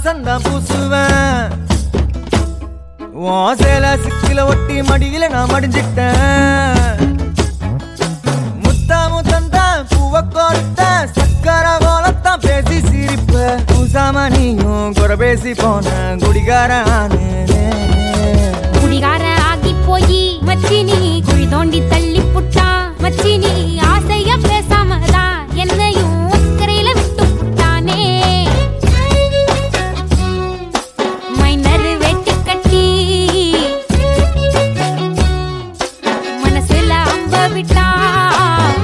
வாசம் தான் பூசுவேன் உன் சேல சிக்கில ஒட்டி மடியில நான் மடிஞ்சிட்டேன் முத்தா முத்தந்தான் பூவ கோர்த்த சக்கர போலத்தான் பேசி சிரிப்ப பூசாம நீயும் குறை பேசி போன குடிகார குடிகார ஆகி போய் மச்சினி குழி தோண்டி தள்ளி புட்டான் மச்சினி ஆசைய பேசாம தான் என்னையும் அக்கறையில விட்டு புட்டானே மைனர் வெட்டி கட்டி மனசுல அம்ப விட்டான்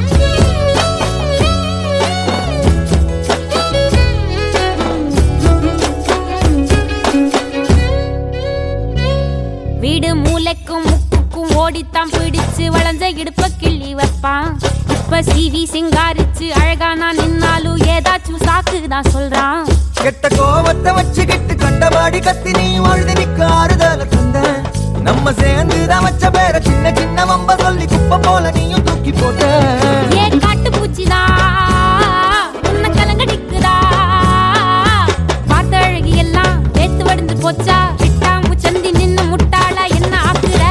வீடு மூளைக்கும் முக்குக்கும் ஓடித்தான் பிடிச்சு வளைஞ்ச இடுப்ப கிள்ளி வைப்பான் இப்ப சிவி சிங்காரிச்சு அழகா நான் நின்னாலும் ஏதாச்சும் சாக்கு தான் சொல்றான் கெட்ட கோவத்தை வச்சுக்கிட்டு கண்டபாடி கத்தி நீ வாழ்ந்து நிக்க ஆறுதல தந்த நம்ம சேர்ந்து தான் வச்ச பேர சின்ன சின்ன வம்ப சொல்லி குப்பை போல நீயும் தூக்கி போட்ட ஏ காட்டு பூச்சிதா உன்னை கலங்கடிக்குதா பார்த்த அழகி எல்லாம் வேத்து வடிந்து போச்சா விட்டாமு சந்தி நின்னு முட்டாளா என்ன ஆக்குற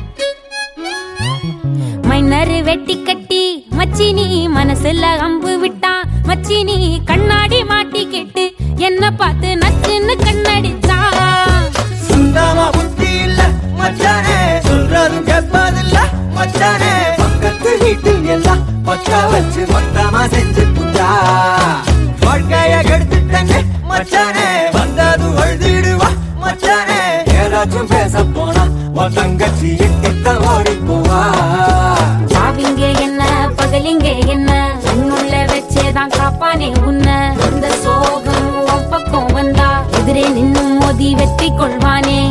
மைனர் வெட்டி கட்டி மச்சினி மனசுல அம்பு விட்டான் மச்சினி கண்ணாடி மாட்டி கேட்டு என்ன பார்த்து நச்சுன்னு கண்ணடிச்சான் சுத்தமா புத்தி இல்ல மச்சானே சொல்றதும் கேட்பதில்ல மச்சானே பக்கத்து வீட்டில் எல்லாம் பக்கா வச்சு மொத்தமா செஞ்சு புட்டா வாழ்க்கைய கெடுத்துட்டேன்னு மச்சானே வந்தது அழுதிடுவா மச்சானே ஏதாச்சும் பேச போனா உன் தங்கச்சி இட்ட ஓடி போவா சாவிங்க என்ன பகலிங்க என்ன உன்னுள்ள வச்சேதான் காப்பானே உன்ன இந்த சோகம் உன் பக்கம் வந்தா எதிரே நின்னு மோதி வெற்றி கொள்வானே